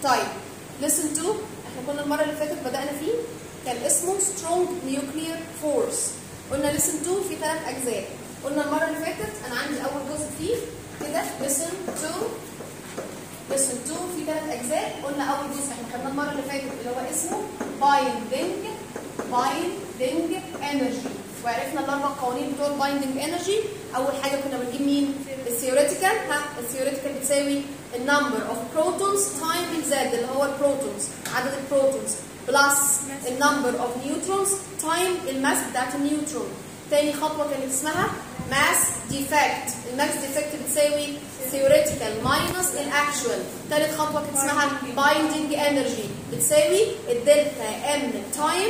طيب listen to احنا كنا المره اللي فاتت بدانا فيه كان اسمه strong nuclear force قلنا listen to في ثلاث اجزاء قلنا المره اللي فاتت انا عندي اول جزء فيه كده listen to listen to في ثلاث اجزاء قلنا اول جزء احنا خدناه المره اللي فاتت اللي هو اسمه binding binding energy وعرفنا الاربع قوانين بتوع البايندنج انرجي اول حاجه كنا بنجيب مين الثيوريتيكال ها الثيوريتيكال بتساوي النمبر اوف بروتونز تايم زد اللي هو البروتونز عدد البروتونز بلس النمبر اوف نيوترونز تايم الماس بتاعت النيوترون تاني خطوه كانت اسمها ماس ديفكت الماس ديفكت بتساوي theoretical ماينس الاكشوال تالت خطوه كانت اسمها بايندنج انرجي بتساوي الدلتا ام تايم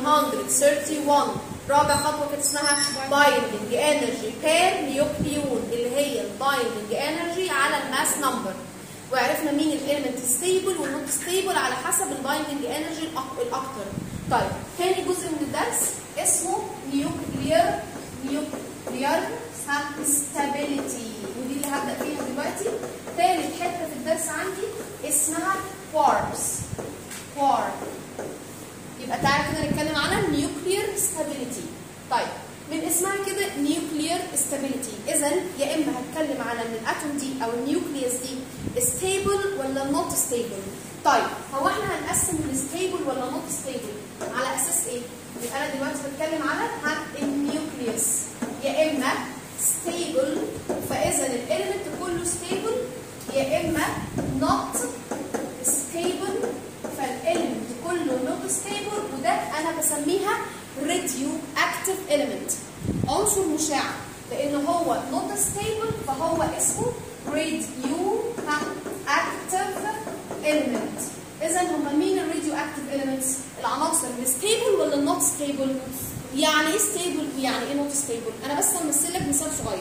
931 رابع خطوه كانت اسمها بايندنج انرجي بير نيوكليون اللي هي البايندنج انرجي على الماس نمبر وعرفنا مين الاليمنت ستيبل والنوت ستيبل على حسب البايندنج انرجي الاكتر طيب تاني جزء من الدرس اسمه نيوكليير نيوكليير ستابيليتي ودي اللي هبدا فيها دلوقتي تالت حته في الدرس عندي اسمها كواربس كوارب يبقى تعالى كده نتكلم على النيوكليير ستابيليتي طيب من اسمها كده نيوكليير ستابيليتي اذا يا اما هتكلم على ان الاتوم دي او النيوكليوس دي ستيبل ولا نوت ستيبل طيب هو احنا هنقسم الستيبل ولا نوت ستيبل على اساس ايه يبقى انا دلوقتي بتكلم على ها النيوكليوس يا اما ستيبل فاذا الاليمنت كله ستيبل يا اما نوت ستيبل فالاليمنت كله نوت ستيبل وده انا بسميها راديو اكتيف اليمنت عنصر مشع لان هو نوت ستيبل فهو اسمه راديو اكتيف اليمنت اذا هم مين الراديو اكتيف اليمنتس العناصر الستيبل ولا النوت ستيبل يعني ايه ستيبل ويعني ايه نوت ستيبل انا بس همثل لك مثال صغير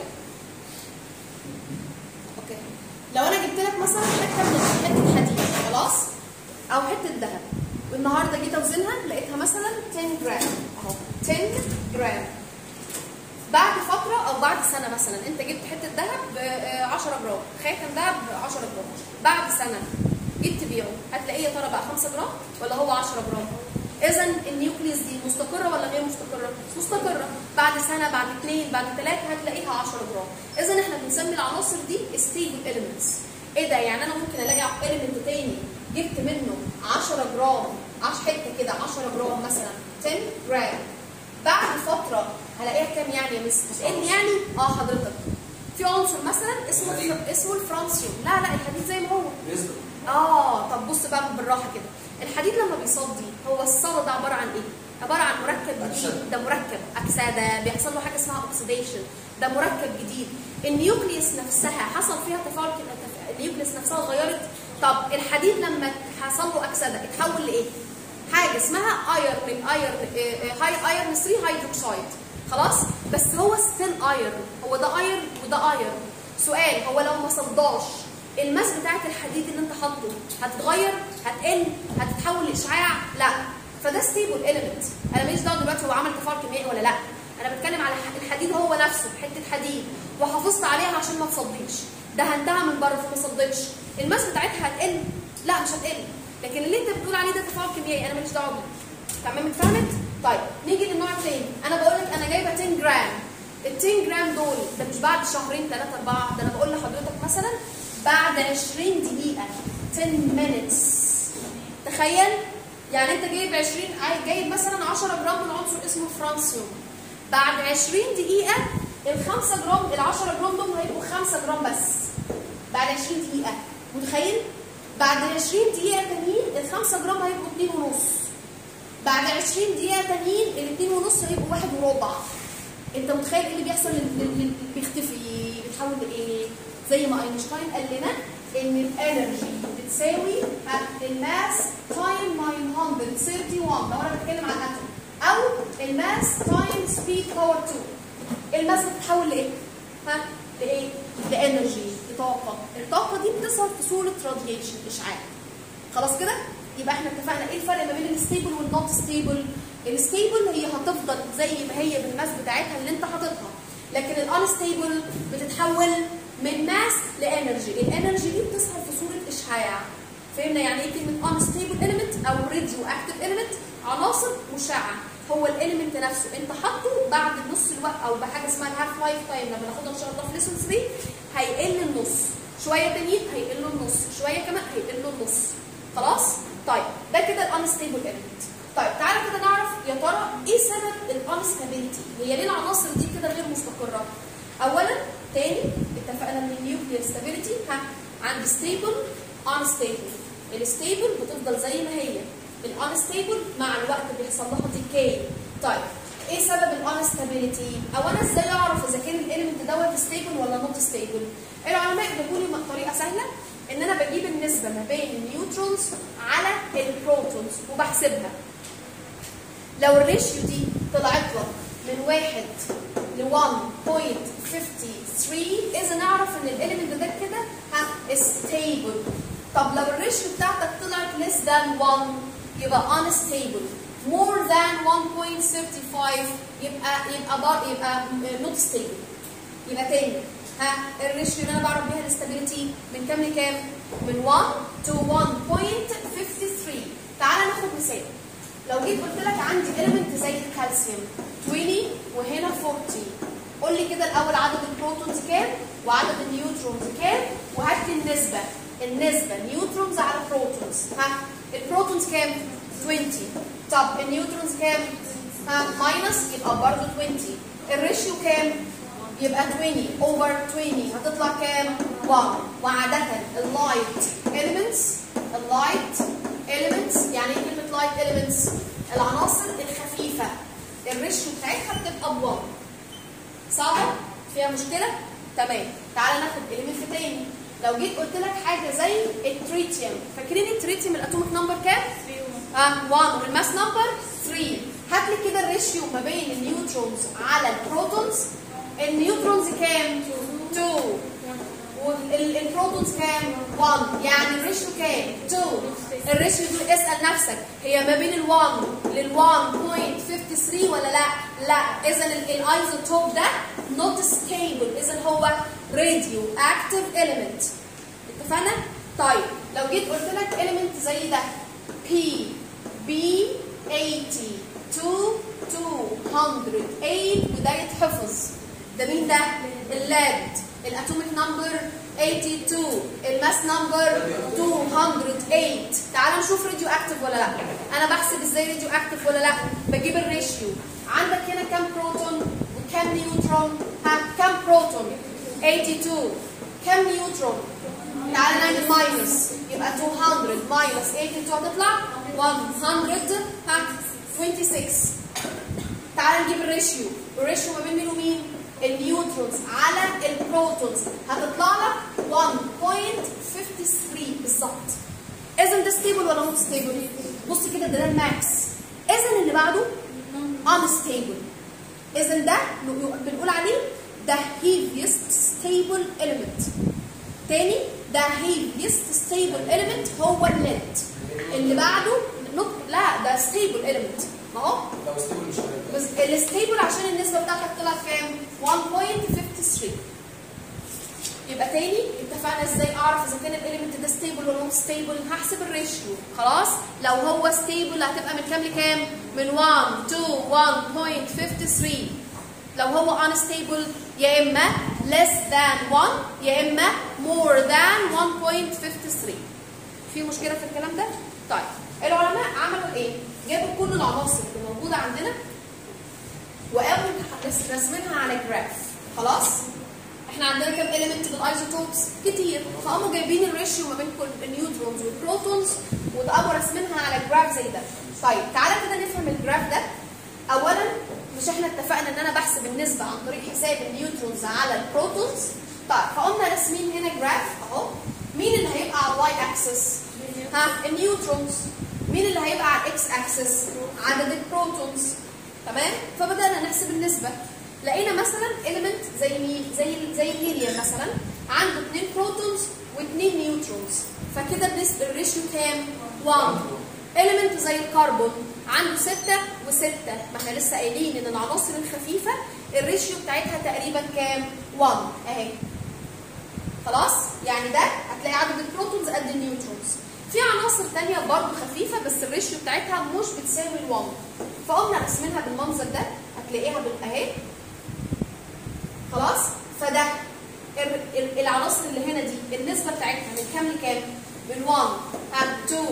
اوكي لو انا جبت لك مثلا حته من حته حديد خلاص او حته ذهب والنهارده جيت اوزنها لقيتها مثلا 10 جرام اهو 10 جرام بعد فتره او بعد سنه مثلا انت جبت حته ذهب ب 10 جرام خاتم ذهب ب 10 جرام بعد سنه جيت تبيعه هتلاقيه يا ترى بقى 5 جرام ولا هو 10 جرام اذا النيوكليوس دي مستقره ولا غير مستقره مستقره بعد سنه بعد اثنين بعد ثلاثه هتلاقيها 10 جرام اذا احنا بنسمي العناصر دي ستيبل اليمنتس ايه ده يعني انا ممكن الاقي اليمنت تاني جبت منه 10 جرام 10 حته كده 10 جرام مثلا 10 جرام بعد فتره هلاقيها كام يعني يا مس بتقل يعني اه حضرتك في عنصر مثلا اسمه الحديد. اسمه الفرانسيوم لا لا الحديد زي ما هو بيصدر اه طب بص بقى بالراحه كده الحديد لما بيصدي هو الصدى ده عباره عن ايه عباره عن مركب جديد أكسدة. ده مركب اكسده بيحصل له حاجه اسمها اوكسيديشن ده مركب جديد النيوكليوس نفسها حصل فيها تفاعل كده تف- النيوكليوس نفسها اتغيرت طب الحديد لما حصل له اكسده اتحول لايه حاجه اسمها ايرن ايرن هاي ايرن 3 هيدروكسيد خلاص بس هو ستيل ايرن هو ده ايرن وده ايرن سؤال هو لو ما صداش الماس بتاعت الحديد اللي انت حاطه هتتغير هتقل هتتحول لاشعاع لا فده ستيبل اليمنت انا ماليش دعوه دلوقتي هو عمل تفاعل كيميائي ولا لا انا بتكلم على ح- الحديد هو نفسه حته حديد وحافظت عليها عشان ما تصديش دهنتها من بره فما صدتش الماس بتاعتها هتقل لا مش هتقل لكن اللي انت بتقول عليه ده تفاعل كيميائي انا ماليش دعوه بيه تمام اتفهمت طيب نيجي للنوع الثاني انا بقول لك انا جايبه 10 جرام ال 10 جرام دول ده مش بعد شهرين ثلاثه اربعه ده انا بقول لحضرتك مثلا بعد 20 دقيقه 10 minutes تخيل يعني انت جايب 20 عاي- جايب مثلا 10 جرام من عنصر اسمه فرانسيوم بعد 20 دقيقه ال 5 جرام ال 10 جرام دول هيبقوا 5 جرام بس بعد 20 دقيقه متخيل بعد 20 دقيقه تانيين ال 5 جرام هيبقوا 2 ونص بعد 20 دقيقة تانيين الاثنين ونص هيبقوا واحد وربع. انت متخيل ايه اللي بيحصل لل- لل- لل- بيختفي بيتحول لايه؟ زي ما اينشتاين قال لنا ان الانرجي بتساوي ها، الماس تايم 931 لو انا بتكلم عن اتوم او الماس تايم سبيد باور 2 الماس بتتحول لايه؟ ها؟ لايه؟ لانرجي لطاقة، الطاقة دي بتظهر في صورة راديشن اشعاع. خلاص كده يبقى احنا اتفقنا ايه الفرق ما بين الستيبل والنوت ستيبل الستيبل هي هتفضل زي ما هي بالماس بتاعتها اللي انت حاططها لكن الانستيبل بتتحول من ماس لانرجي الانرجي دي بتظهر في صوره اشعاع فهمنا يعني ايه كلمه unstable element او radioactive element عناصر مشعه هو الاليمنت نفسه انت حاطه بعد نص الوقت او بحاجه اسمها الهاف لايف تايم لما ناخدها ان شاء الله في ليسون 3 هيقل النص شويه تانيين هيقلوا النص شويه كمان هيقلوا النص خلاص طيب ده كده الانستيبل element طيب تعالى كده نعرف يا ترى ايه سبب الانستابيليتي هي ليه العناصر دي كده غير مستقره اولا تاني اتفقنا ان النيوكليير ستابيليتي ها عند ستيبل انستيبل الستيبل بتفضل زي ما هي الانستيبل مع الوقت بيحصل لها ديكاي طيب ايه سبب الانستابيليتي او انا ازاي اعرف اذا كان الاليمنت دوت ستيبل ولا نوت ستيبل العلماء جابوا لي طريقه سهله ان انا بجيب النسبه ما بين النيوترونز على البروتونز وبحسبها لو الريشيو دي طلعت لك من واحد ل 1.53 اذا نعرف ان الاليمنت ده كده ها ستيبل طب لو الريشيو بتاعتك طلعت less than 1 يبقى unstable more than 1.35 يبقى يبقى بار يبقى not stable يبقى تاني ها الريشيو اللي انا بعرف بيها الاستابيليتي من كام لكام؟ من 1 to 1.53 تعال ناخد مثال لو جيت قلت لك عندي element زي الكالسيوم 20 وهنا 40 قول لي كده الاول عدد البروتونز كام وعدد النيوترونز كام وهات لي النسبه النسبه نيوترونز على بروتونز ها البروتونز كام 20 طب النيوترونز كام ها ماينس يبقى برضه 20 الريشيو كام يبقى 20 اوفر 20 هتطلع كام 1 وعاده اللايت elements اللايت elements يعني ايه كلمه لايت elements العناصر الخفيفه الريشيو بتاعتها بتبقى ب 1 صعبه فيها مشكله تمام تعالى ناخد element تاني لو جيت قلت لك حاجه زي التريتيوم فاكرين التريتيوم الاتوميك نمبر كام اه 1 والماس نمبر 3 هات لي كده الريشيو ما بين النيوترونز على البروتونز النيوترونز كام 2 والبروتونز كام 1 يعني الريشيو كام 2 الريشيو دول اسال نفسك هي ما بين ال1 لل 1.53 ولا لا لا اذا الايزوتوب ده not stable اذا هو راديو اكتيف element اتفقنا طيب لو جيت قلت لك element زي ده P B 80 2 208 وده يتحفظ ده مين ده اللاد الاتوميك نمبر 82 الماس نمبر 208 تعال نشوف راديو اكتف ولا لا انا بحسب ازاي راديو اكتف ولا لا بجيب الريشيو عندك هنا كام بروتون وكام نيوترون ها كام بروتون 82 كام نيوترون تعال نعمل ماينس يبقى 200 ماينس 82 هتطلع 100 ها 26 تعال نجيب الريشيو الريشيو ما بين مين ومين النيوترونز على البروتونز هتطلع لك 1.53 بالظبط اذا ده ستيبل ولا نوت ستيبل بص كده ده الماكس اذا اللي بعده unstable اذا ده بنقول عليه ده heaviest stable element تاني ده heaviest stable element هو الليد اللي بعده لا ده stable element ما هو لو ستيبل مش هيبقى بس الستيبل عشان النسبه بتاعتك طلعت كام 1.53 يبقى تاني اتفقنا ازاي اعرف اذا كان الاليمنت ده ستيبل ولا نوت ستيبل هحسب الريشيو خلاص لو هو ستيبل هتبقى من كام لكام من 1 to 1.53 لو هو unstable يا اما less than 1 يا اما more than 1.53 في مشكله في الكلام ده طيب العلماء عملوا ايه جابوا كل العناصر اللي موجوده عندنا وقاموا رسمينها على جراف خلاص احنا عندنا كام اليمنت بالايزوتوبس كتير فقاموا جايبين الريشيو ما بين كل النيوترونز والبروتونز وقاموا راسمينها على جراف زي ده طيب تعالى كده نفهم الجراف ده اولا مش احنا اتفقنا ان انا بحسب النسبه عن طريق حساب النيوترونز على البروتونز طيب فقمنا راسمين هنا جراف اهو مين اللي هيبقى على الواي اكسس ها النيوترونز مين اللي هيبقى على الاكس اكسس عدد البروتونز تمام فبدانا نحسب النسبه لقينا مثلا element زي مين زي زي الهيليوم مثلا عنده اثنين بروتونز واثنين نيوترونز فكده النسبه الريشيو كام 1 element زي الكربون عنده 6 و6 ما احنا لسه قايلين ان العناصر الخفيفه الريشيو بتاعتها تقريبا كام 1 اهي خلاص يعني ده هتلاقي عدد البروتونز قد النيوترونز في عناصر تانية برضه خفيفة بس الريشيو بتاعتها مش بتساوي ال1 فقمنا راسمينها بالمنظر ده هتلاقيها بال- اهي خلاص فده ال- ال- العناصر اللي هنا دي النسبة بتاعتها من كام لكام؟ من 1 up to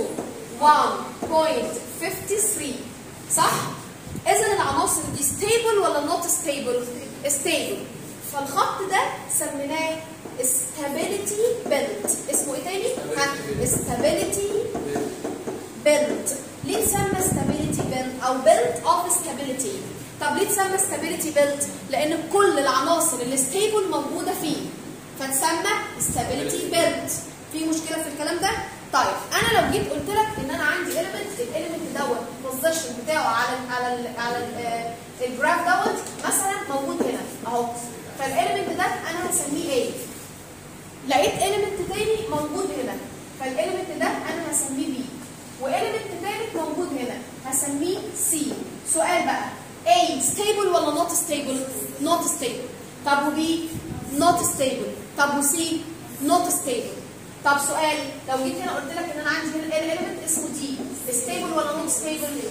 1.53 صح؟ إذا العناصر دي stable ولا not stable؟ stable فالخط ده سميناه stability belt اسمه ايه تاني؟ ها stability belt ليه اتسمى stability belt او belt of stability طب ليه اتسمى stability belt لان كل العناصر اللي stable موجوده فيه فتسمى stability belt في مشكله في الكلام ده طيب انا لو جيت قلت لك ان انا عندي element element دوت البوزيشن بتاعه على ال على ال على ال آه، الجراف دوت مثلا موجود هنا اهو فالاليمنت ده انا هسميه ايه لقيت element تاني موجود هنا فالاليمنت ده انا هسميه بي واليمنت تالت موجود هنا هسميه سي سؤال بقى A stable ولا not stable not stable طب وبي not stable طب وسي not stable طب سؤال لو جيت هنا قلت لك ان انا عندي هنا الاليمنت اسمه دي stable ولا not stable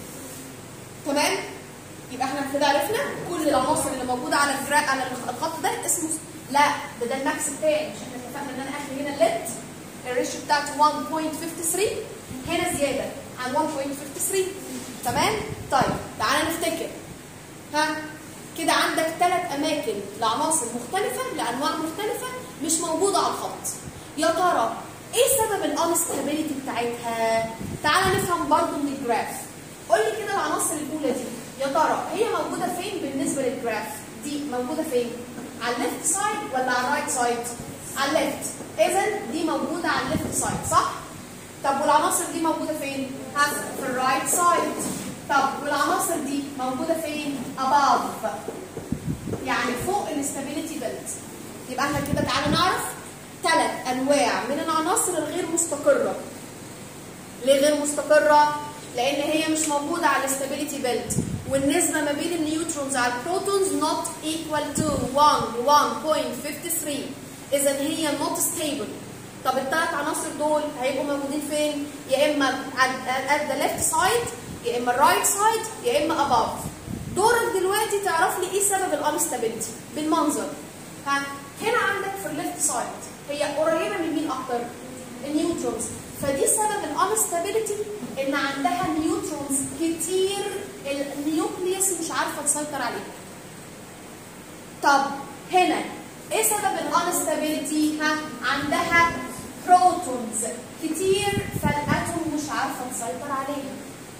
تمام يبقى احنا كده عرفنا كل العناصر اللي موجوده على الجرا... على الخط ده اسمه لا ده ده الماكس بتاعي مش احنا اتفقنا ان انا اخلي هنا الليد الريشيو بتاعته 1.53 هنا زياده عن 1.53 تمام طيب تعالى نفتكر ها كده عندك ثلاث اماكن لعناصر مختلفه لانواع مختلفه مش موجوده على الخط يا ترى ايه سبب الانستابيليتي بتاعتها تعالى نفهم برضو من الجراف قول لي كده العناصر الاولى دي يا ترى هي موجوده فين بالنسبه للجراف دي موجوده فين على الليفت سايد ولا على الرايت سايد على الليفت اذا دي موجوده على الليفت سايد صح طب والعناصر دي موجوده فين ها في الرايت سايد طب والعناصر دي موجوده فين above يعني فوق الاستابيليتي بيلت يبقى احنا كده تعالوا نعرف ثلاث انواع من العناصر الغير مستقره ليه غير مستقره لان هي مش موجوده على الاستابيليتي بيلت والنسبه ما بين النيوترونز على البروتونز not equal to 1 1.53 اذا هي not stable طب الثلاث عناصر دول هيبقوا موجودين فين يا اما at the left side يا اما الرايت سايد يا اما above دورك دلوقتي تعرف لي ايه سبب الانستابيلتي بالمنظر ها هنا عندك في الليفت سايد هي قريبه من مين اكتر النيوترونز فدي سبب الانستابيلتي ان عندها نيوترونز كتير النيوكليوس مش عارفه تسيطر عليها طب هنا ايه سبب الانستابيلتي ها عندها بروتونز كتير فالاتوم مش عارفه تسيطر عليها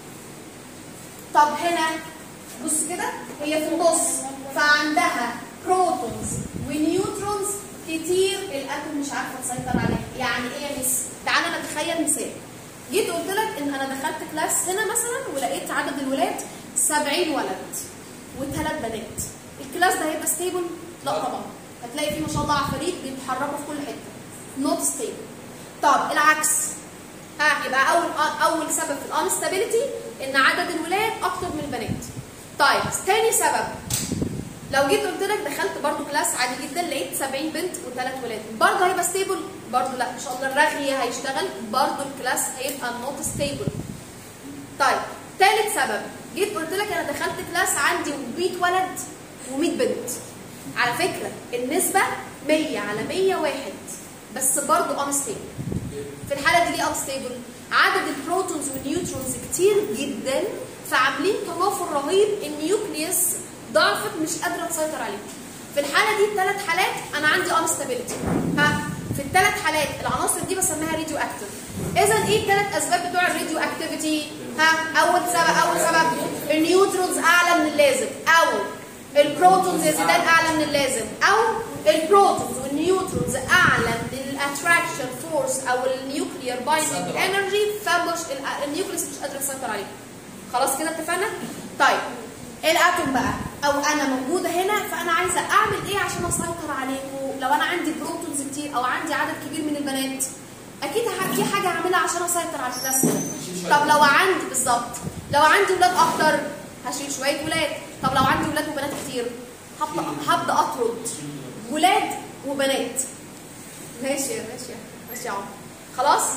طب هنا بص كده هي في النص فعندها بروتونز ونيوترونز كتير الاتوم مش عارفه تسيطر عليها يعني ايه يا مس تعالى نتخيل مثال جيت قلت لك ان انا دخلت كلاس هنا مثلا ولقيت عدد الولاد 70 ولد وثلاث بنات الكلاس ده هيبقى ستيبل لا طبعا هتلاقي فيه ما شاء الله عفاريت بيتحركوا في كل حته نوت ستيبل طب العكس ها يبقى اول اول سبب في الانستابيليتي ان عدد الولاد اكتر من البنات طيب تاني سبب لو جيت قلت لك دخلت برضو كلاس عادي جدا لقيت 70 بنت وثلاث ولاد برضه هيبقى ستيبل برضه لا ان شاء الله الرغي هيشتغل برضه الكلاس هيبقى نوت ستيبل طيب ثالث سبب جيت قلت لك انا دخلت كلاس عندي 100 ولد و100 بنت على فكره النسبه 100 على 101 بس برضه انستيبل في الحاله دي ليه انستيبل عدد البروتونز والنيوترونز كتير جدا فعاملين تنافر رهيب النيوكليوس ضعفت مش قادره تسيطر عليه في الحاله دي الثلاث حالات انا عندي انستابيليتي ها في الثلاث حالات العناصر دي بسميها راديو اكتيف اذا ايه الثلاث اسباب بتوع الراديو اكتيفيتي ها اول سبب اول سبب النيوترونز اعلى من اللازم او البروتونز يا زيدان اعلى من اللازم او البروتونز والنيوترونز اعلى من الاتراكشن فورس او النيوكليير بايندينج انرجي فمش النيوكليس مش قادره تسيطر عليه خلاص كده اتفقنا طيب الاتوم بقى او انا موجوده هنا فانا عايزه اعمل ايه عشان اسيطر عليكم لو انا عندي بروتونز كتير او عندي عدد كبير من البنات اكيد في حاجه اعملها عشان اسيطر على الكلاس طب لو عندي بالظبط لو عندي ولاد اكتر هشيل شويه ولاد طب لو عندي ولاد وبنات كتير هبدا هبدا اطرد ولاد وبنات ماشي ماشي ماشي يا عمر خلاص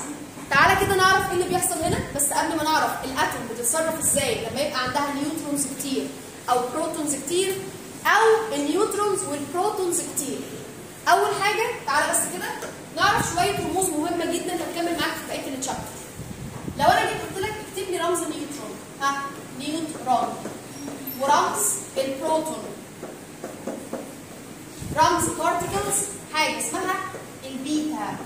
تعالى كده نعرف ايه اللي بيحصل هنا بس قبل ما نعرف الاتوم بتتصرف ازاي لما يبقى عندها نيوترونز كتير او بروتونز كتير او النيوترونز والبروتونز كتير اول حاجه تعالى بس كده نعرف شويه رموز مهمه جدا هتكمل معاك في بقيه التشابتر لو انا جيت قلت لك اكتب لي رمز نيوترون ها نيوترون ورمز البروتون رمز بارتكلز حاجه اسمها البيتا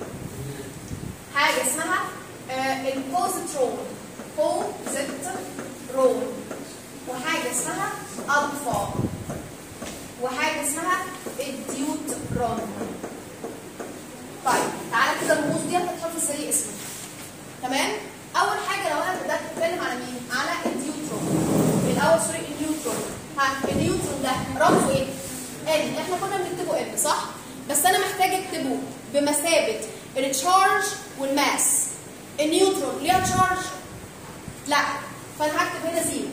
حاجه اسمها آه البوزيترون بوزيترون وحاجه اسمها الفا وحاجه اسمها الديوترون طيب تعالى كده الرموز دي هتتحفظ زي اسمه تمام اول حاجه لو انا بدات اتكلم على مين على الديوترون الاول سوري النيوترون ها النيوترون ده رمزه ايه ان احنا كنا بنكتبه ان صح بس انا محتاج اكتبه بمثابه التشارج والماس النيوترون ليها تشارج لا فانا هكتب هنا زيرو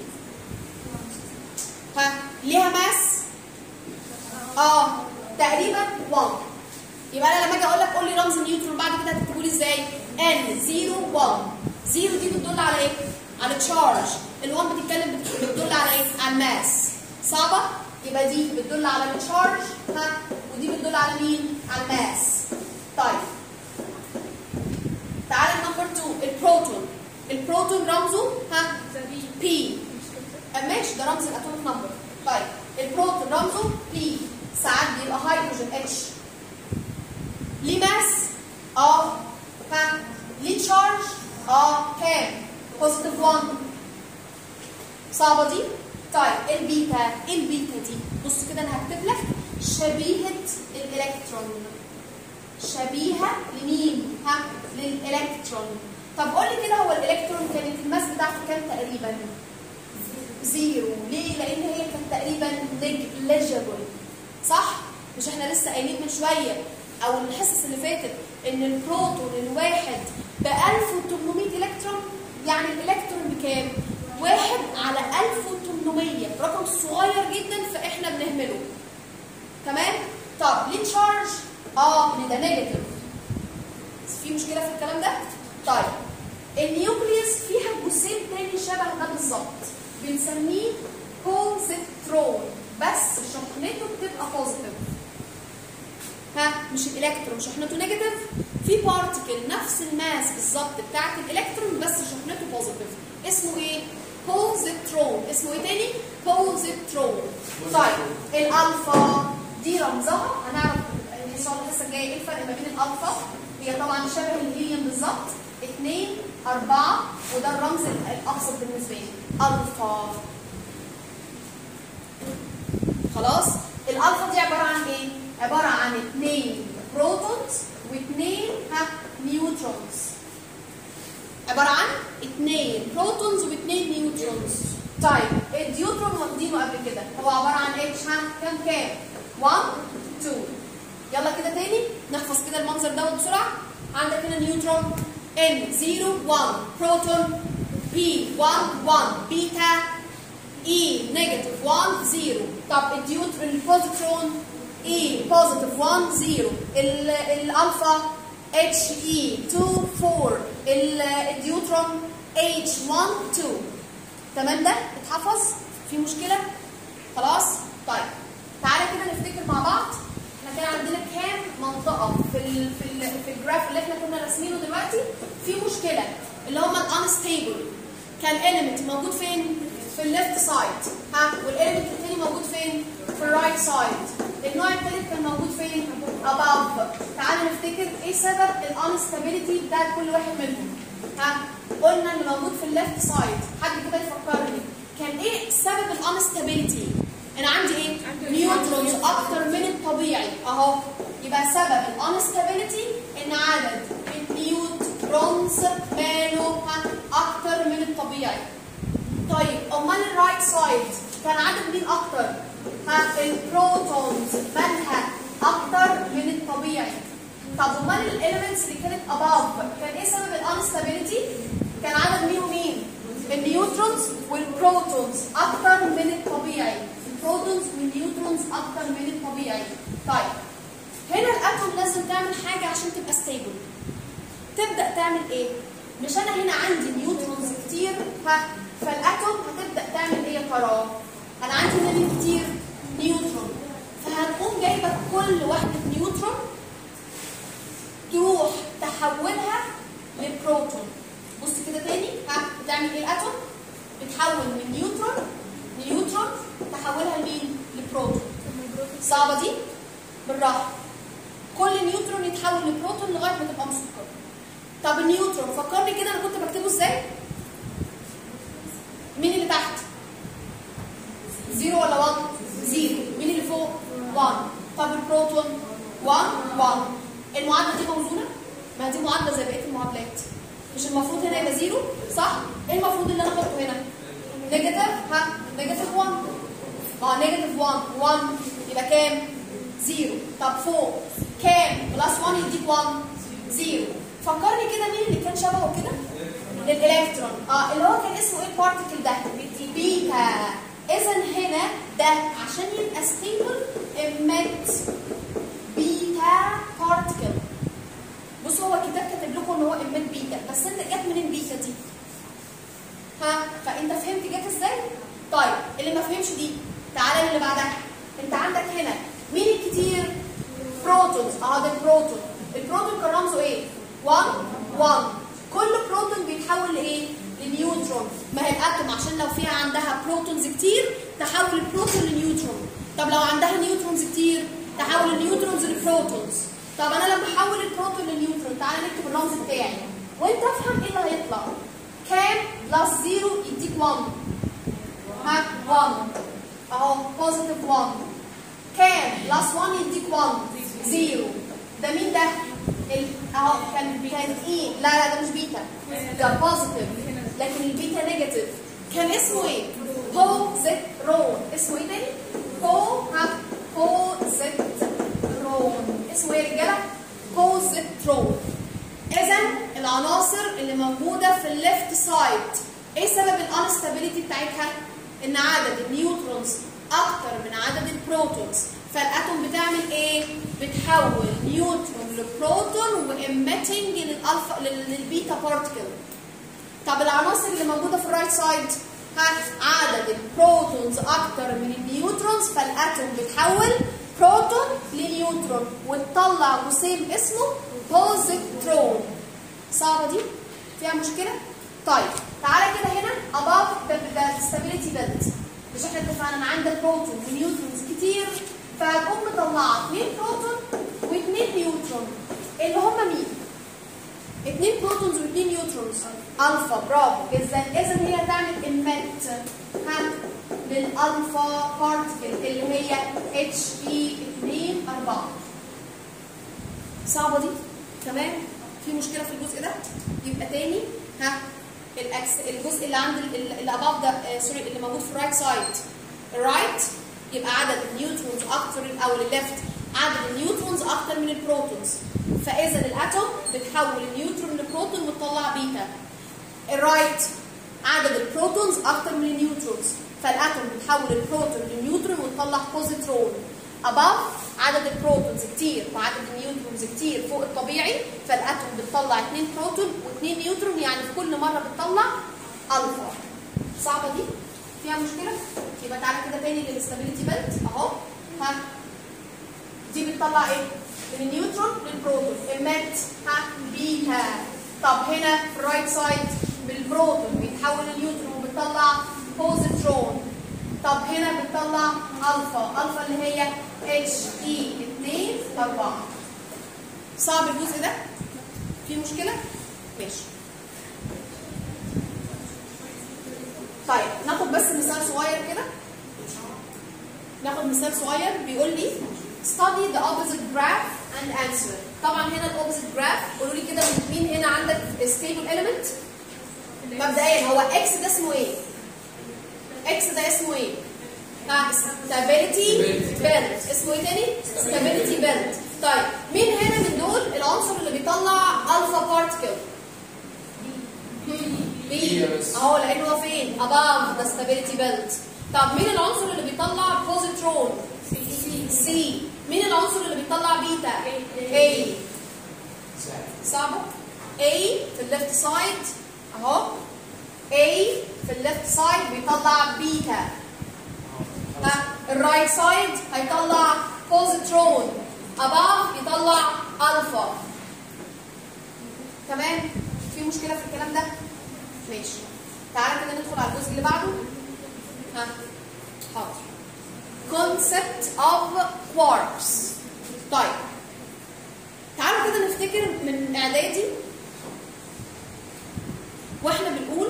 ها ليها ماس اه تقريبا 1 يبقى انا لما اجي اقول لك قول لي رمز النيوترون بعد كده هتكتبوا لي ازاي ان 0 1 0 دي بتدل على ايه على تشارج ال1 بتتكلم بتدل على ايه على الماس صعبه يبقى دي بتدل على التشارج ها ودي بتدل على مين على الماس طيب تعالى نمبر 2 البروتون البروتون رمزه ها بي ماشي ده رمز الاتوميك نمبر طيب البروتون رمزه بي ساعات بيبقى هيدروجين اتش ليه ماس اه ها ليه تشارج اه كام بوزيتيف 1 صعبه دي طيب البيتا البيتا دي بص كده انا هكتب لك شبيهه الالكترون شبيهه لمين ها للالكترون طب قول لي كده هو الالكترون كانت الماس بتاعته كام تقريبا زيرو ليه لان هي كانت تقريبا نيجليجيبل صح مش احنا لسه قايلين من شويه او الحصص اللي فاتت ان البروتون الواحد ب 1800 الكترون يعني الالكترون بكام واحد على 1800 رقم صغير جدا فاحنا بنهمله تمام طب ليه تشارج اه ان ده نيجاتيف في مشكله في الكلام ده طيب النيوكليوس فيها جزئين تاني شبه ده بالظبط بنسميه بوزيترون بس شحنته بتبقى بوزيتيف ها مش الالكترون شحنته نيجاتيف في بارتكل نفس الماس بالظبط بتاعت الالكترون بس شحنته بوزيتيف اسمه ايه بوزيترون اسمه ايه تاني بوزيترون طيب الالفا دي رمزها هنعرف ان شاء الله الحصه الجايه ايه الفرق ما بين الالفا هي طبعا شبه الهيليوم بالظبط 2 4 وده الرمز الابسط بالنسبه لي الفا خلاص الالفا دي عباره عن ايه عباره عن اثنين بروتونز واثنين ها نيوترونز عباره عن اثنين بروتونز واثنين نيوترونز طيب الديوترون واخدينه قبل كده هو عباره عن اتش ها كام كام 1 2 يلا كده تاني نحفظ كده المنظر دوت بسرعه عندك هنا نيوترون N 0 1 بروتون P 1 1 بيتا E نيجاتيف 1 0 طب الديوترون البوزيترون E بوزيتيف 1 0 الالفا H E 2 4 الديوترون H 1 2 تمام ده اتحفظ في مشكله خلاص طيب تعالى كده نفتكر مع بعض احنا كان عندنا كام منطقه في ال في ال في الجراف اللي احنا كنا راسمينه دلوقتي في مشكله اللي هم الانستيبل كان element موجود فين في الليفت سايد ها والاليمنت الثاني موجود فين في الرايت سايد النوع الثالث كان موجود فين above تعالى نفتكر ايه سبب الانستابيليتي بتاع كل واحد منهم ها قلنا اللي موجود في الليفت سايد حد كده يفكرني كان ايه سبب الانستابيليتي انا عندي ايه نيوترونز اكتر من الطبيعي اهو يبقى سبب الانستابيليتي ان عدد النيوترونز ماله اكتر من الطبيعي طيب امال الرايت سايد كان عدد مين اكتر ها البروتونز مالها اكتر من الطبيعي طب امال الاليمنتس اللي كانت above كان ايه سبب الانستابيليتي كان عدد مين ومين النيوترونز والبروتونز اكتر من الطبيعي البروتونز والنيوترونز اكتر من الطبيعي طيب هنا الاتوم لازم تعمل حاجه عشان تبقى ستيبل تبدا تعمل ايه مش انا هنا عندي نيوترونز كتير ها فالاتوم هتبدا تعمل ايه يا ترى انا عندي هنا مين كتير نيوترون فهتقوم جايبه كل وحده نيوترون تروح تحولها لبروتون بص كده تاني ها بتعمل ايه الاتوم بتحول من نيوترون نيوترون تحولها لمين لبروتون صعبه دي بالراحه كل نيوترون يتحول لبروتون لغايه ما تبقى مسكره طب النيوترون فكرني كده انا كنت بكتبه ازاي مين اللي تحت زيرو ولا 1 زيرو مين اللي فوق 1 طب البروتون 1 1 المعادله دي موزونه ما دي معادله زي بقيه المعادلات مش المفروض هنا يبقى زيرو صح ايه المفروض اللي انا احطه هنا نيجاتيف ها نيجاتيف 1 اه نيجاتيف 1 1 يبقى كام زيرو طب فوق كام بلس 1 يديك 1 زيرو فكرني كده مين اللي كان شبهه كده الالكترون اه اللي هو كان اسمه ايه البارتيكل ده بيتا اذا هنا ده عشان يبقى ستيبل emit بيتا بارتيكل بصوا هو الكتاب كاتب لكم ان هو emit بيتا بس انت جت منين بيتا دي ها فانت فهمت جت ازاي طيب اللي ما فهمش دي تعالى اللي بعدها انت عندك هنا مين الكتير بروتونز اه ده البروتون البروتون كان رمزه ايه 1 1 كل بروتون بيتحول لايه لنيوترون ما هي الاتوم عشان لو فيها عندها بروتونز كتير تحول البروتون لنيوترون طب لو عندها نيوترونز كتير تحول النيوترونز لبروتونز طب انا لما احول البروتون لنيوترون تعالى نكتب الرمز بتاعي وانت افهم ايه اللي هيطلع كام بلس 0 يديك 1 ها 1 اهو بوزيتيف 1 كام بلس 1 يديك 1 0 ده مين ده؟ ال- اهو كان كان ايه؟ لا لا ده مش بيتا ده بوزيتيف لكن البيتا نيجاتيف كان اسمه ايه؟ بوزيترون اسمه ايه تاني؟ بو ها بوزيترون اسمه ايه يا رجاله؟ بوزيترون اذا العناصر اللي موجوده في الليفت سايد ايه سبب الانستابيليتي بتاعتها؟ ان عدد النيوترونز اكتر من عدد البروتونز فالاتوم بتعمل ايه؟ بتحول نيوترون لبروتون واميتنج للالفا لل- للبيتا بارتكل طب العناصر اللي موجوده في الرايت سايد ها عدد البروتونز اكتر من النيوترونز فالاتوم بتحول بروتون لنيوترون وتطلع جسيم اسمه بوزيترون صعبه دي فيها مشكله طيب تعالى كده هنا above the, the stability belt مش احنا اتفقنا ان عندك بروتون ونيوترونز كتير فهتقوم مطلعه اثنين بروتون واثنين نيوترون اللي هم مين؟ اثنين بروتونز واثنين نيوترونز الفا برافو اذا اذا هي هتعمل امت ها للالفا بارتكل اللي هي اتش اي 2 4 صعبه دي تمام في مشكله في الجزء ده يبقى تاني ها الاكس الجزء اللي عند ال- اللي اباف ده آه، سوري اللي موجود في الرايت سايد الرايت يبقى عدد النيوترونز اكتر او الليفت عدد النيوترونز اكتر من البروتونز فاذا الاتوم بتحول النيوترون لبروتون وتطلع بيتا الرايت عدد البروتونز اكتر من النيوترونز فالاتوم بتحول البروتون لنيوترون وتطلع بوزيترون above عدد البروتونز كتير وعدد النيوترونز كتير فوق الطبيعي فالاتوم بتطلع 2 بروتون و2 نيوترون يعني في كل مره بتطلع الفا صعبه دي فيها مشكله يبقى تعالى كده تاني للستابيليتي بيلت اهو ها دي بتطلع ايه من النيوترون للبروتون emit ها بيتا طب هنا في الرايت سايد بالبروتون بيتحول النيوترون وبتطلع بوزيترون طب هنا بتطلع الفا الفا اللي هي اتش اي 2 4 صعب الجزء ده في مشكله ماشي طيب ناخد بس مثال صغير كده ناخد مثال صغير بيقول لي study the opposite graph and answer طبعا هنا الاوبوزيت جراف قولوا لي كده مين هنا عندك stable element مبدئيا هو اكس ده اسمه ايه اكس ده اسمه ايه ها stability belt اسمه ايه تاني stability belt طيب مين هنا من دول العنصر اللي بيطلع الفا بارتكل بي اهو لان هو فين above the stability belt طب مين العنصر اللي بيطلع بوزيترون سي مين العنصر اللي بيطلع بيتا A صعبة A سايد اهو A في الليفت سايد بيطلع بيتا ها الرايت سايد هيطلع بوزيترون above يطلع الفا تمام في مشكله في الكلام ده ماشي تعالى كده ندخل على الجزء اللي بعده ها حاضر concept of quarks طيب تعالوا كده نفتكر من اعدادي واحنا بنقول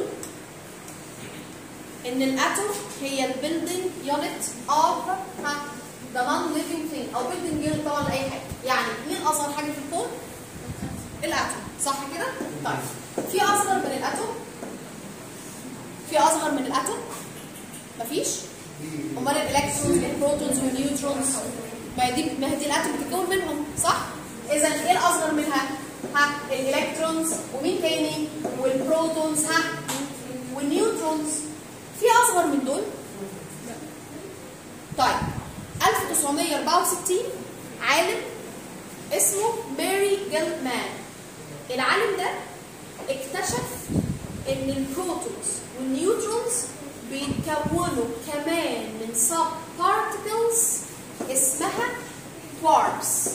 ان الاتوم هي البيلدينج يونت اوف ذا نون ليفينج ثينج او بيلدينج يونت طبعا لاي حاجه يعني مين اصغر حاجه في الكون؟ الاتوم صح كده؟ طيب في اصغر من الاتوم؟ في اصغر من الاتوم؟ مفيش؟ امال الالكترونز والبروتونز والنيوترونز ما هي دي ما هي دي الاتوم بتتكون منهم صح؟ اذا ايه الاصغر منها؟ ها الالكترونز ومين تاني؟ والبروتونز ها والنيوترونز في اصغر من دول؟ طيب 1964 عالم اسمه ماري جيلمان العالم ده اكتشف ان البروتونز والنيوترونز بيتكونوا كمان من سب بارتكلز اسمها كواركس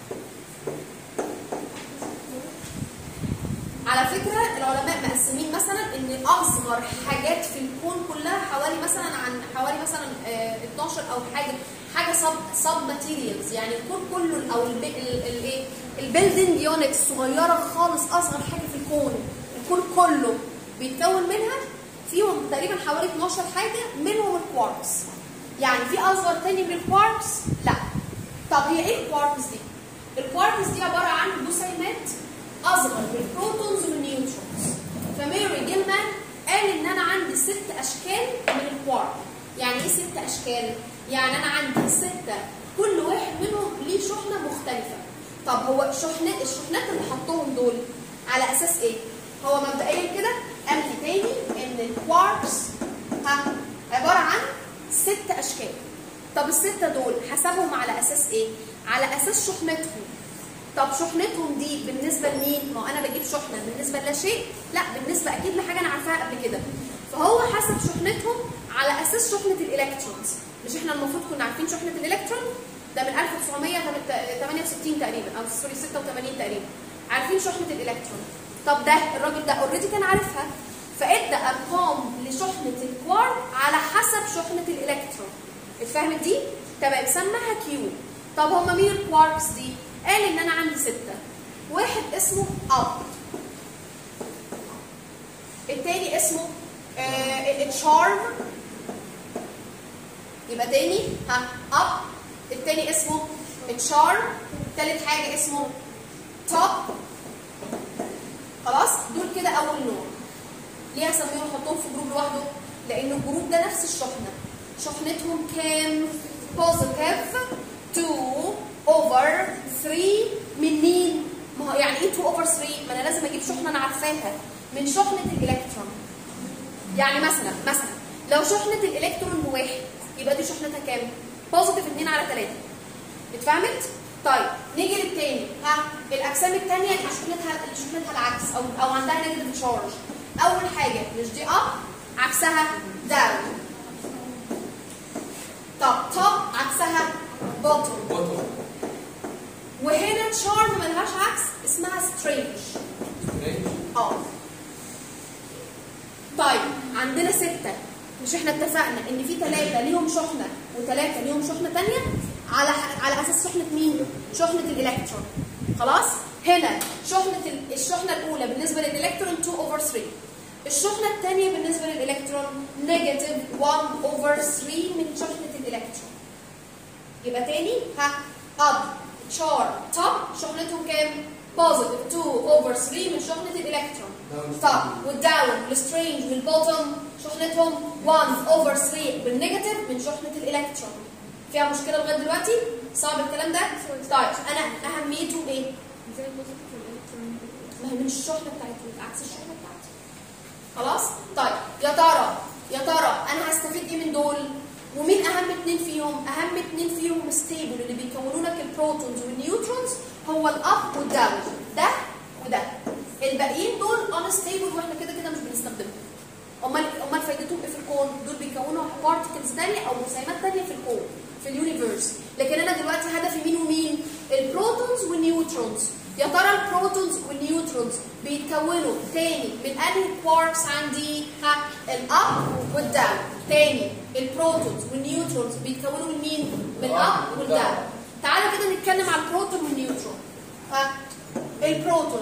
على فكرة العلماء مقسمين مثلا ان اصغر حاجات في الكون كلها حوالي مثلا عن حوالي مثلا آه 12 او حاجة حاجة سب سب ماتيريالز يعني الكون كله او الايه البيلدنج يونت الصغيرة خالص اصغر حاجة في الكون الكون كله بيتكون منها فيهم تقريبا حوالي 12 حاجة منهم الكواركس يعني في اصغر تاني من الكواركس لا طب هي ايه الكواركس دي الكواركس دي عبارة عن جسيمات اصغر من البروتونز والنيوترونز فميري جيلمان قال ان انا عندي ست اشكال من الكوارك يعني ايه ست اشكال يعني انا عندي سته كل واحد منهم ليه شحنه مختلفه طب هو شحنات الشحنات اللي حطهم دول على اساس ايه هو مبدئيا كده قال لي تاني ان الكواركس ها عباره عن ست اشكال طب السته دول حسبهم على اساس ايه على اساس شحنتهم طب شحنتهم دي بالنسبه لمين؟ ما هو انا بجيب شحنه بالنسبه لا شيء؟ لا بالنسبه اكيد لحاجه انا عارفاها قبل كده. فهو حسب شحنتهم على اساس شحنه الالكترونز. مش احنا المفروض كنا عارفين شحنه الالكترون؟ ده من 1968 تقريبا او سوري 86 تقريبا. عارفين شحنه الالكترون. طب ده الراجل ده اوريدي كان عارفها. فادى ارقام لشحنه الكوارك على حسب شحنه الالكترون. اتفهمت دي؟ تمام سماها كيو. طب هما مين الكواركس دي؟ قال ان انا عندي ستة واحد اسمه اب التاني اسمه تشارم يبقى تاني ها اب التاني اسمه تشارم تالت حاجة اسمه توب خلاص دول كده اول نوع ليه اسميهم احطهم في جروب لوحده لان الجروب ده نفس الشحنة شحنتهم كام بوزيتيف 2 اوفر 3 من مين؟ ما هو يعني ايه 2 اوفر 3؟ ما انا لازم اجيب شحنه انا عارفاها من شحنه الالكترون. يعني مثلا مثلا لو شحنه الالكترون بواحد يبقى دي شحنتها كام؟ بوزيتيف 2 على 3. اتفهمت؟ طيب نيجي للتاني ها الاجسام الثانيه اللي شحنتها اللي شحنتها العكس او او عندها نيجاتيف تشارج. اول حاجه مش دي اب عكسها داون. طب توب عكسها بوتوم. وهنا تشارم ملهاش عكس اسمها سترينج اه طيب عندنا ستة مش احنا اتفقنا ان في ثلاثة ليهم شحنة وثلاثة ليهم شحنة تانية على على اساس شحنة مين؟ شحنة الالكترون خلاص؟ هنا شحنة الشحنة الأولى بالنسبة للإلكترون 2 over 3 الشحنة الثانية بالنسبة للإلكترون نيجاتيف 1 over 3 من شحنة الإلكترون يبقى تاني ها up شار توب شحنتهم كام؟ بوزيتيف 2 اوفر 3 من شحنة الإلكترون طب والداون والسترينج والبوتوم شحنتهم 1 اوفر 3 بالنيجاتيف من شحنة الإلكترون فيها مشكلة لغاية دلوقتي؟ صعب الكلام ده؟ طيب أنا أهميته إيه؟ ما هي من الشحنة بتاعتي عكس الشحنة بتاعتي خلاص؟ طيب يا ترى يا ترى أنا هستفيد إيه من دول؟ ومين اهم اتنين فيهم؟ اهم اتنين فيهم ستيبل اللي بيكونوا لك البروتونز والنيوترونز هو الاب والداون ده وده الباقيين دول unstable واحنا كده كده مش بنستخدمهم امال امال فايدتهم ايه في الكون دول بيكونوا بارتكلز ثانيه او مساهمات ثانيه في الكون في اليونيفرس لكن انا دلوقتي هدفي مين ومين البروتونز والنيوترونز يا ترى البروتونز والنيوترونز بيتكونوا تاني من انهي كواركس عندي ها الاب والداون تاني البروتونز والنيوترونز بيتكونوا من مين من الاب والداون تعالوا كده نتكلم على البروتون والنيوترون ها البروتون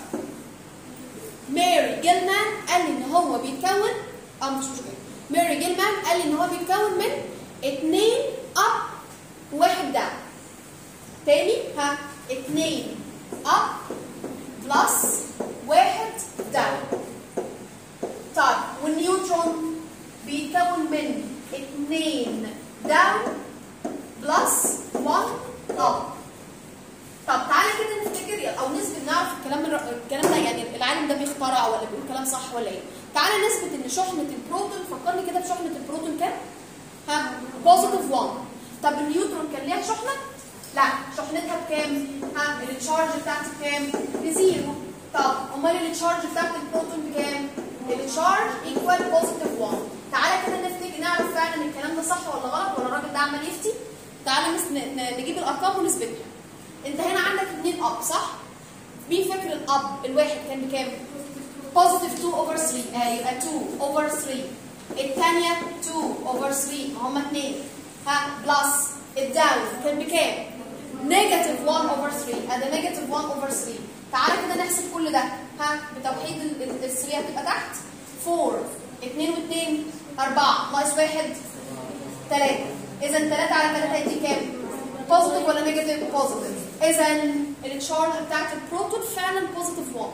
ماري جيلمان قال لي ان هو بيتكون اه مش مشكله ماري جيلمان قال لي ان هو بيتكون من اتنين اب وواحد داون تاني ها اتنين اب بلس واحد داون طيب والنيوترون بيتكون من اتنين داون بلس 1 اب طب تعالى كده نفتكر او نثبت نعرف الكلام الكلام ده يعني العالم ده بيخترع ولا بيقول كلام صح ولا ايه؟ تعالى نثبت ان شحنه البروتون فكرني كده بشحنه البروتون كام؟ ها بوزيتيف 1 طب النيوترون كان ليها شحنه؟ لا شحنتها بكام؟ ها التشارج بتاعتي بكام؟ بزيرو طب امال التشارج بتاعت البروتون بكام؟ التشارج ايكوال بوزيتيف 1 تعالى كده نفتكر نعرف فعلا الكلام ده صح ولا غلط ولا الراجل ده عمال يفتي؟ تعالى نس- ن- ن- نجيب الارقام ونثبتها انت هنا عندك اتنين اب صح؟ مين فاكر الاب الواحد كان بكام؟ بوزيتيف 2 اوفر 3 اه يبقى 2 اوفر 3 الثانية 2 اوفر 3 ما هما اتنين ها بلس الداون كان بكام؟ نيجاتيف 1 اوفر 3 ادي نيجاتيف 1 اوفر 3 تعالى كده نحسب كل ده ها بتوحيد ال 3 هتبقى تحت 4 2 و2 4 ناقص 1 3 اذا 3 على 3 هيدي كام؟ بوزيتيف ولا نيجاتيف؟ بوزيتيف اذا التشارج بتاعت البروتون فعلا بوزيتيف 1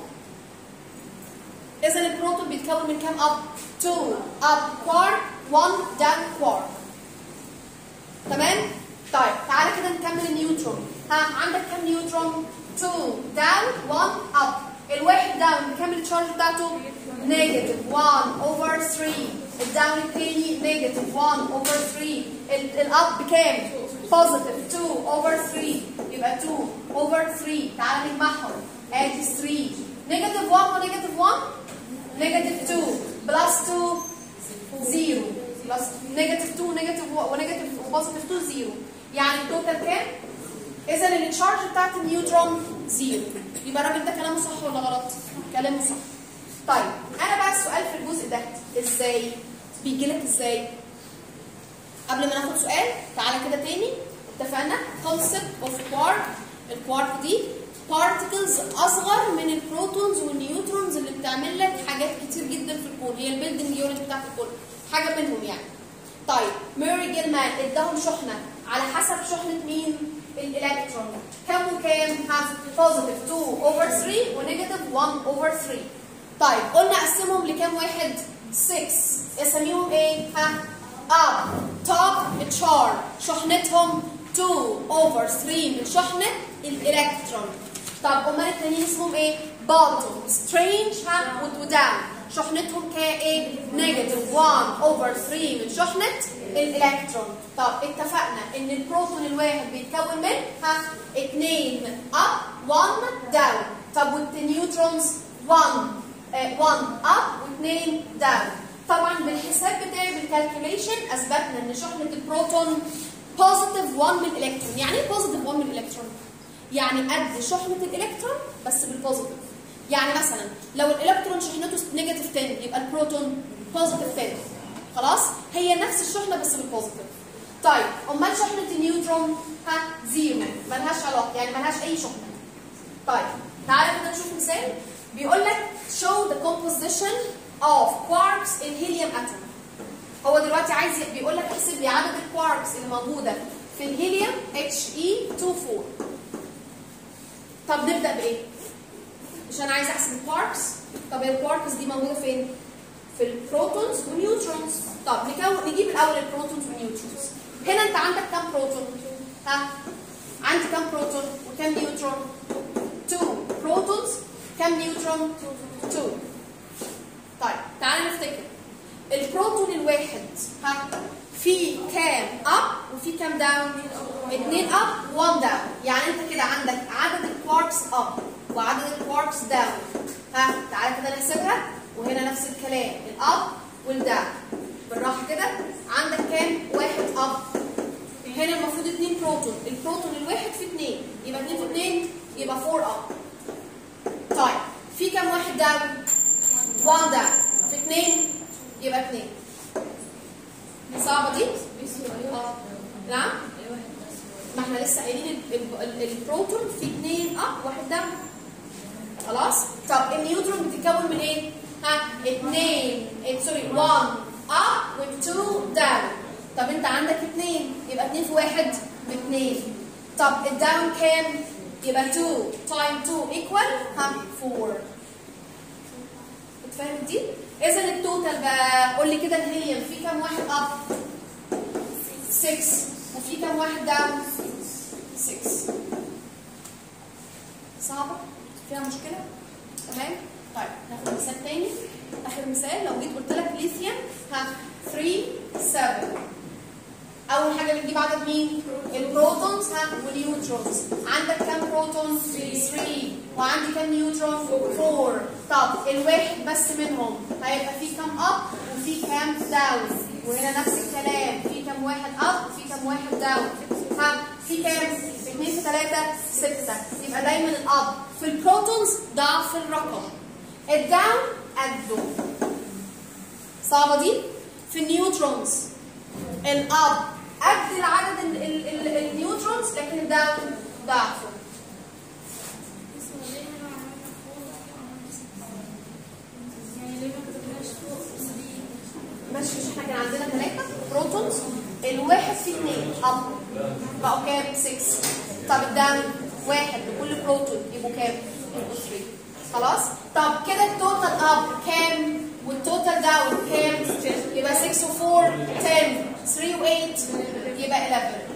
اذا البروتون بيتكون من كام اب 2 اب كوارك 1 داون كوارك تمام طيب تعالى كده نكمل النيوترون ها عندك كام نيوترون 2 داون 1 اب الواحد داون بكام التشارج بتاعته نيجاتيف 1 اوفر 3 الداون الثاني نيجاتيف 1 اوفر 3 ال- الاب بكام بوزيتيف 2 اوفر 3 يبقى 2 اوفر 3 تعالى نجمعهم ادي 3 نيجاتيف 1 ونيجاتيف 1 نيجاتيف 2 بلس 2 زيرو بلس نيجاتيف 2 نيجاتيف ونيجاتيف وبوزيتيف 2 زيرو يعني التوتال كام؟ اذا التشارج بتاعت النيوترون زيرو يبقى الراجل ده كلامه صح ولا غلط؟ كلامه صح طيب انا بقى السؤال في الجزء ده ازاي؟ بيجي لك ازاي؟ قبل ما ناخد سؤال تعالى كده تاني اتفقنا concept of quark الكوارك دي particles اصغر من البروتونز والنيوترونز اللي بتعمل لك حاجات كتير جدا في الكون هي البيلدنج يونت بتاعت الكون حاجه منهم يعني طيب ميري جيلمان اداهم شحنه على حسب شحنه مين الالكترون كام وكام ها بوزيتيف 2 اوفر 3 ونيجاتيف 1 اوفر 3 طيب قلنا اقسمهم لكام واحد 6 اسميهم ايه ها up top charge شحنتهم 2 over 3 من شحنة الإلكترون طب امال التانيين اسمهم ايه؟ bottom strange ها وداون شحنتهم كايه؟ نيجاتيف 1 over 3 من شحنة الإلكترون طب اتفقنا ان البروتون الواحد بيتكون من ها 2 up 1 down طب والنيوترونز 1 آه، 1 up و2 down طبعا بالحساب بتاعي بالكالكوليشن اثبتنا ان شحنه البروتون بوزيتيف 1 من الالكترون يعني ايه بوزيتيف 1 من الالكترون يعني قد شحنه الالكترون بس بالبوزيتيف يعني مثلا لو الالكترون شحنته نيجاتيف 10 يبقى البروتون بوزيتيف 10 خلاص هي نفس الشحنه بس بالبوزيتيف طيب امال شحنه النيوترون ها زيرو ملهاش علاقه يعني ملهاش اي شحنه طيب تعالى كده نشوف مثال بيقول لك show the composition of quarks in helium atom هو دلوقتي عايز بيقول لك احسب لي عدد الكواركس اللي موجوده في الهيليوم He24 طب نبدا بايه؟ مش انا عايز احسب الكواركس طب الكواركس دي موجوده فين؟ في البروتونز والنيوترونز طب نكون نجيب الاول البروتونز والنيوترونز هنا انت عندك كام بروتون؟ ها؟ عندي كام بروتون وكام نيوترون؟ 2 بروتونز كام نيوترون؟ 2 طيب تعالى نفتكر البروتون الواحد ها في كام اب وفي كام داون؟ 2 اب 1 داون يعني انت كده عندك عدد الكواركس اب وعدد الكواركس داون ها تعالى كده نحسبها وهنا نفس الكلام الاب والداون بالراحه كده عندك كام واحد اب هنا المفروض اتنين بروتون البروتون الواحد في اتنين يبقى اتنين في اتنين يبقى 4 اب طيب في كام واحد داون 1 داون في اتنين يبقى اتنين صعبه دي اه نعم ما احنا لسه قايلين ال- ال- ال- البروتون في اثنين اب واحد داون خلاص طب النيوترون بتتكون من ايه ها اثنين إيه، سوري 1 اب و 2 داون طب انت عندك اثنين يبقى اثنين في واحد باثنين طب الداون كام يبقى 2 تايم 2 ايكوال ها 4 اتفهم دي اذا التوتال بقى قول لي كده الهيليوم في كام واحد اب 6 وفي كام واحد داون 6 صعبة فيها مشكلة تمام طيب ناخد مثال تاني اخر مثال لو جيت قلت لك ليثيوم ها 3 7 اول حاجه بنجيب عدد مين البروتونز ها والنيوترونز عندك كام بروتون 3 وعندي كام نيوترون 4 طب الواحد بس منهم هيبقى فيه كام اب وفي كام داون وهنا نفس الكلام في كام واحد اب وفي كام واحد داون ها في كام 2 في 3 6 يبقى دايما الاب في البروتونز ضعف الرقم الداون قده صعبه دي في النيوترونز الاب قد العدد ال- ال- ال- النيوترونز لكن الداون ضعفه ماشي مش احنا كان عندنا ثلاثة بروتونز الواحد فيه اثنين اب بقوا كام؟ 6 طب الداون واحد لكل بروتون يبقوا كام؟ يبقوا 3 خلاص؟ طب كده التوتال اب كام؟ والتوتال داون كام؟ يبقى 6 و 4 10 3 و 8 يبقى 11